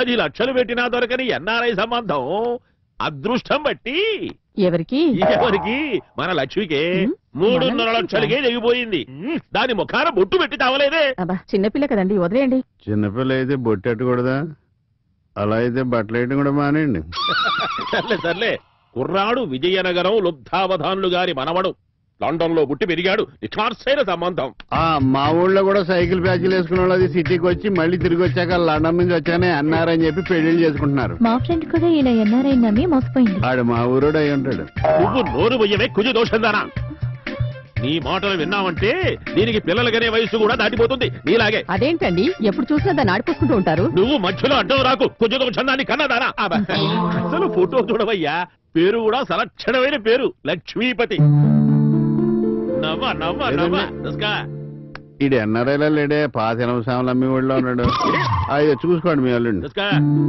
పది లక్షలు పెట్టినా దొరకని ఎన్ఆర్ఐ సంబంధం అదృష్టం బట్టి ఎవరికి ఎవరికి మన లక్ష్మికి ఉమ్, మూడున్నర మన లక్షలకే దిగిపోయింది ఉమ్, దాని ముఖాన బొట్టు పెట్టి తావలేదే అబ్బా చిన్నపిల్ల కదండి వదిలేయండి చిన్నపిల్ల అయితే బొట్టెట్టకూడదా అలా అయితే బట్టలు వేయడం కూడా మానేయండి సర్లే సర్లే కుర్రాడు విజయనగరం లుబ్ధావధానులు గారి మనవడు లండన్ లో పుట్టి పెరిగాడు నిఖార్సైన సంబంధం ఆ మా ఊళ్ళో కూడా సైకిల్ ప్యాచ్లు వేసుకున్న వాళ్ళు అది సిటీకి వచ్చి మళ్ళీ తిరిగి వచ్చాక లండన్ నుంచి వచ్చానే అన్నారని చెప్పి పెళ్లిళ్ళు చేసుకుంటున్నారు మా ఫ్రెండ్ కూడా ఈయన ఎన్ఆర్ఐ నమ్మి మోసపోయింది ఆడు మా ఊరోడు అయి ఉంటాడు నువ్వు నోరు బొయ్యమే కుజు దోషందానా నీ మాటలు విన్నావంటే దీనికి పిల్లలకనే వయసు కూడా దాటిపోతుంది నీలాగే అదేంటండి ఎప్పుడు చూసినా దాన్ని ఆడిపోసుకుంటూ ఉంటారు నువ్వు మధ్యలో అడ్డం రాకు కుజ దోషందాన్ని కన్నదానా అబ్బా. అసలు ఫోటో చూడవయ్యా పేరు కూడా సలక్షణమైన పేరు లక్ష్మీపతి నవ్వ నవ్వ నవ్వ దస్కా. ఈడు ఎన్ఆర్ఐలో లేడే పాత ఎనభై సాములు అమ్మి ఊళ్ళో ఉన్నాడు అయ్యో చూసుకోండి మీ అల్లుండి దస్కా.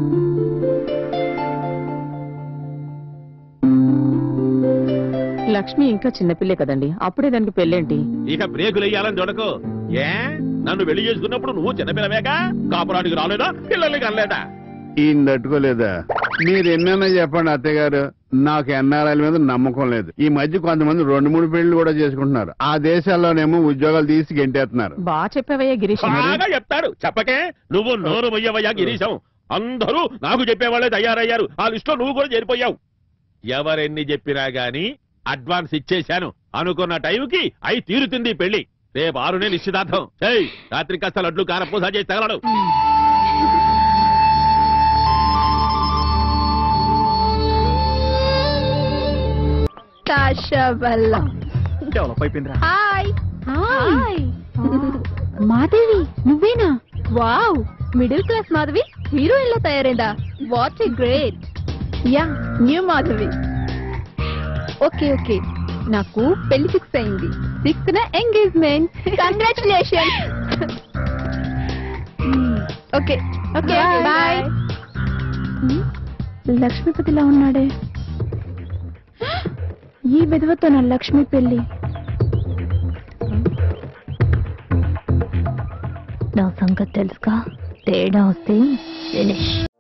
లక్ష్మి ఇంకా చిన్నపిల్లే కదండి అప్పుడే దానికి పెళ్ళేంటి ఇక బ్రేకులు వేయాలని చూడకు ఏ నన్ను పెళ్లి చేసుకున్నప్పుడు నువ్వు చిన్నపిల్లవేగా కాపురానికి రాలేదా పిల్లల్ని కనలేదా ఈయన తట్టుకోలేదా మీరు ఎన్నైనా చెప్పండి అత్తయ్య గారు నాకు ఎన్ఆర్ఐల మీద నమ్మకం లేదు ఈ మధ్య కొంతమంది రెండు మూడు పెళ్లి కూడా చేసుకుంటున్నారు ఆ దేశాల్లోనేమో ఉద్యోగాలు తీసి గెంటేస్తున్నారు బాగా చెప్పావయ్యా గిరీష్ మరి. బాగా చెప్తాడు చెప్పకే నువ్వు నోరు మొయ్యవయ్యా గిరీశం అందరూ నాకు చెప్పేవాళ్ళే తయారయ్యారు ఆ లిస్ట్ లో నువ్వు కూడా చేరిపోయావు ఎవరెన్ని చెప్పినా గాని అడ్వాన్స్ ఇచ్చేశాను అనుకున్న టైంకి అయి తీరుతుంది ఈ పెళ్లి రేపు ఆరునే నిశ్చితార్థం ఏయ్ రాత్రి కాస్త లడ్లు కారపూస చేసి తగలడు డెవలప్ అయిపోయిందిరా హాయ్ హాయ్ మాధవి నువ్వేనా wow middle class Madhavi heroine లా తయారైందా what a great ya new Madhavi okay okay నాకు పెళ్లి ఫిక్స్ అయింది సిక్స్త్ న engagement congratulation okay okay boy లక్ష్మీపతిలా ఉన్నాడే ఈ విధవతో నా లక్ష్మి పెళ్లి నా సంగతి తెలుసుగా తేడా వస్తే ఫినిష్